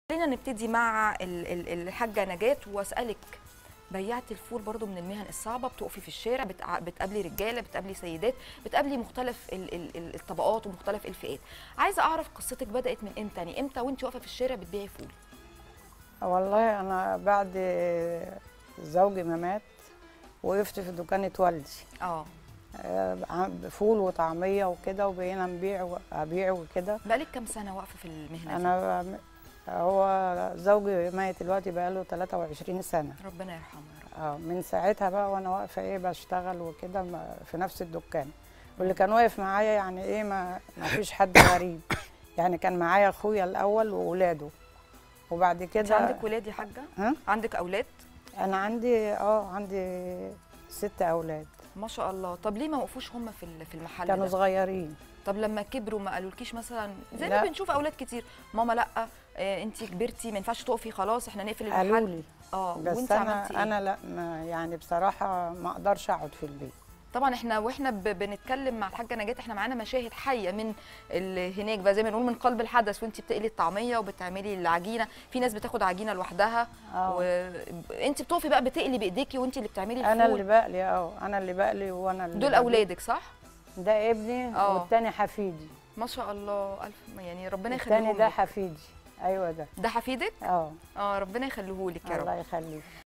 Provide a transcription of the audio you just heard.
خلينا نبتدي مع ال- ال- الحاجه نجاة واسالك بيعت الفول برضو من المهن الصعبه بتقفي في الشارع بتع- بتقابلي رجاله بتقابلي سيدات بتقابلي مختلف ال- ال- ال- الطبقات ومختلف الفئات عايزه اعرف قصتك بدات من امتى يعني امتى وانت واقفه في الشارع بتبيعي فول والله انا بعد زوجي ما مات وقفت في دكانة والدي اه آه، عم- فول وطعمية وكده وبقينا نبيع وابيع وكده بقالك كام سنه واقفه في المهنه دي انا ب- هو زوجي ميت دلوقتي بقاله 23 سنة ربنا يرحمه يا رب اه من ساعتها بقى وانا واقفه ايه بشتغل وكده ما- في نفس الدكان واللي كان واقف معايا يعني ايه ما ما فيش حد غريب يعني كان معايا اخويا الاول واولاده وبعد انت كده عندك ولاد يا حاجه ها عندك اولاد انا عندي اه عندي ست اولاد ما شاء الله طب ليه ما وقفوش هم في ال- في المحل كانوا ده صغيرين طب لما كبروا ما قالولكيش مثلا زي ما لا. بنشوف اولاد كتير ماما لا آه انت كبرتي ما ينفعش تقفي خلاص احنا نقفل قالوا المحل لي اه بس وانت انا عملتي ايه انا لا ما يعني بصراحه ما اقدرش اقعد في البيت طبعا احنا واحنا ب- بنتكلم مع الحاجه نجاة احنا معانا مشاهد حيه من ال- هناك بقى زي ما نقول من قلب الحدث وانت بتقلي الطعميه وبتعملي العجينه في ناس بتاخد عجينه لوحدها اه وانت بتقفي بقى بتقلي بايديكي وانت اللي بتعملي الفول انا اللي بقلي اه انا اللي بقلي وانا اللي دول بجيب. اولادك صح ده ابني اه. والتاني حفيدي ما شاء الله الف يعني ربنا التاني يخليهم ده لك. حفيدي ايوه ده ده حفيدك اه اه ربنا يخليهولك يا رب الله يخليك